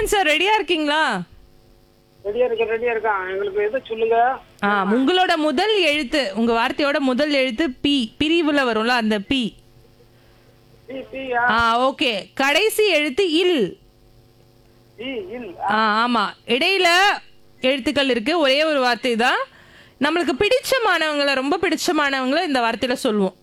Sir ரெடியா இருக்கீங்களா ரெடியா இருக்க ரெடியா இருக்கான் எங்களுக்கு எது சொல்லுங்க ஆ உங்களோட முதல் எழுத்து உங்க வார்த்தையோட முதல் எழுத்து பி பிரிவுல வரும்ல அந்த பி பி பி ஆ ஓகே கடைசி எழுத்து இல் பி இல் ஆ ஆமா இடையில எழுத்துக்கள் இருக்கு ஒரே ஒரு வார்த்தை தான் நம்மளுக்கு பிடிச்சமானவங்கள ரொம்ப பிடிச்சமானவங்கள இந்த வார்த்தையில சொல்லுவோம்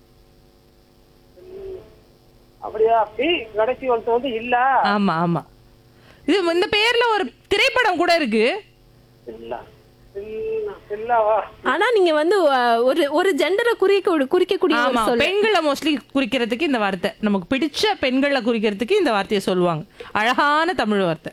அப்படியா பி கடைசி ஒருத்தர் வந்து இல்ல ஆமா ஆமா இது இந்த பேர்ல ஒரு திரைப்படம் கூட இருக்கு இல்ல இல்ல இல்லவா ஆனா நீங்க வந்து அஹ், ஒரு ஒரு ஜெண்டரை குறிக்க குறிக்கக்கூடிய ஒரு ஆமா சொல் பெண்களை மோஸ்ட்லி குறிக்கிறதுக்கு இந்த வார்த்தை நமக்கு பிடிச்ச பெண்களை குறிக்கிறதுக்கு இந்த வார்த்தையை சொல்லுவாங்க அழகான தமிழ் வார்த்தை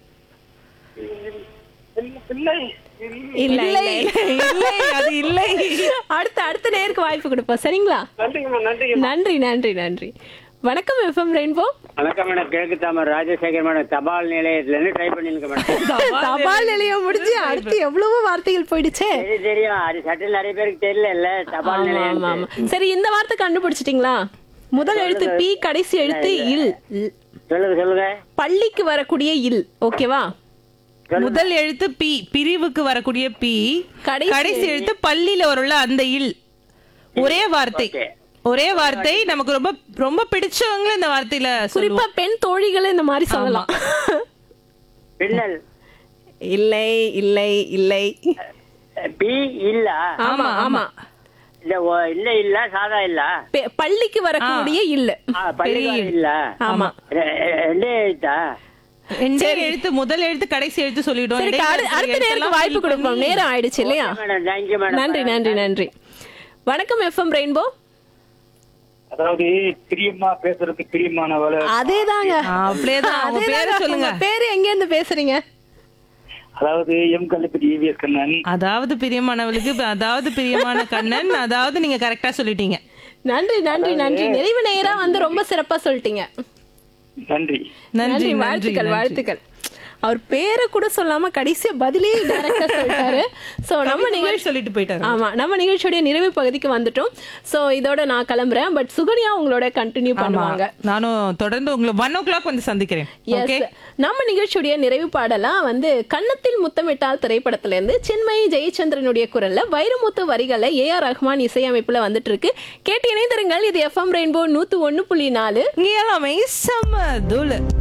இல்ல பிள்ளை இல்ல இல்ல இல்லை இல்லை அது இல்லை அடுத்த அடுத்த நேருக்கு வாய்ப்பு கொடுப்போம் சரிங்களா நன்றிங்கம்மா நன்றிங்கம்மா நன்றி நன்றி நன்றி வணக்கம் எஃப்எம் ரெயின்போ வணக்கம் மேடம் கிழக்கு தாமர் ராஜசேகர் மேடம் தபால் நிலையத்துல இருந்து ட்ரை பண்ணிருக்கேன் மேடம் தபால் நிலையம் முடிஞ்சு அடுத்து எவ்வளவோ வார்த்தைகள் போயிடுச்சே சரி தெரியும் அது சட்டில் நிறைய பேருக்கு தெரியல இல்ல தபால் ஆமா நிலையம் ஆமா ஆமா சரி இந்த வார்த்தை கண்டுபிடிச்சிட்டீங்களா முதல் எழுத்து பி கடைசி எழுத்து இல் இல். சொல்லுங்க சொல்லுங்க பள்ளிக்கு வரக்கூடிய இல் ஓகேவா முதல் எழுத்து பி பிரிவுக்கு வரக்கூடிய பி கடைசி கடைசி எழுத்து பள்ளியில வரும்ல அந்த இல் ஒரே வார்த்தை Okay. ஒரே வார்த்தை நமக்கு ரொம்ப ரொம்ப பிடிச்சவங்க இந்த வார்த்தையில குறிப்பா சொல்லுவோம் பெண் தோழிகளை இந்த மாதிரி சொல்லலாம் பின்னல் இல்லை இல்லை இல்லை பி இல்ல ஆமா ஆமா இல்ல ஓ- இல்ல இல்ல சாதா இல்ல பெ- பள்ளிக்கு வரக்கூடிய இல்ல ஆ, பள்ளிக்கூடம் இல்ல ஆமா ரெ- ரெ- ரெண்டே எழுத்தா ரெண்டே எழுத்து முதல் எழுத்து கடைசி எழுத்து சொல்லிட்டோம் சரி இடையில அடு- இருக்கிற அடுத்த நேருக்கு எழுத்தெல்லாம் வாய்ப்பு fill கொடுப்போம் பண்ணி- நேரம் ஆயிடுச்சு இல்லையா மேடம் தேங்க்யூ மேடம் நன்றி நன்றி நன்றி வணக்கம் எஃப்எம் ரெயின்போ அதாவது பிரியமா பேசுறதுக்கு பிரியமானவள அதேதாங்க ஆ, அப்படியேதான். உங்க அதேதாங்க. பேரை சொல்லுங்க. உங்க பேரு எங்க இருந்து பேசுறீங்க அதாவது எம் கல்லுப்பட்டி ஏவிஎஸ் கண்ணன் அதாவது பிரியமானவளுக்கு அதாவது பிரியமான கண்ணன் அதாவது நீங்க கரெக்டா சொல்லிட்டீங்க நன்றி நன்றி நன்றி நிறைவு நேரா வந்து ரொம்ப சிறப்பா சொல்லிட்டீங்க நன்றி நன்றி நன்றி நன்றி வாழ்த்துக்கள் நன்றி. வாழ்த்துக்கள் அவர் பேரை கூட சொல்லாம கடைசியா பதிலே டைரக்டா சொல்லிட்டாரு சோ நம்ம கவிதை மாதிரி நிகழ்ச்சி சொல்லிட்டு போயிட்டாரு ஆமா நம்ம நிகழ்ச்சியோட நிறைவு பகுதிக்கு வந்துட்டோம் சோ இதோட நான் கிளம்புறேன் பட் சுகன்யா உங்களோட கண்டினியூ ஆமா பண்ணுவாங்க நானும் தொடர்ந்து உங்களை ஒன் ஓ கிளாக் வந்து சந்திக்கிறேன் ஓகே எஸ் நம்ம நிகழ்ச்சியுடைய நிறைவு பாடலாம் வந்து கன்னத்தில் முத்தமிட்டால் திரைப்படத்துல இருந்து சின்மயி ஜெயச்சந்திரனுடைய குரல்ல வைரமுத்து வரிகளை ஏ ஆர் ரஹ்மான் இசையமைப்புல வந்துட்டு இருக்கு கேட்டு இணைந்திருங்கள் இது எஃப்எம் ரெயின்போ நூத்து ஒண்ணு புள்ளி நாலு இங்க எல்லாமே செம்ம தூளு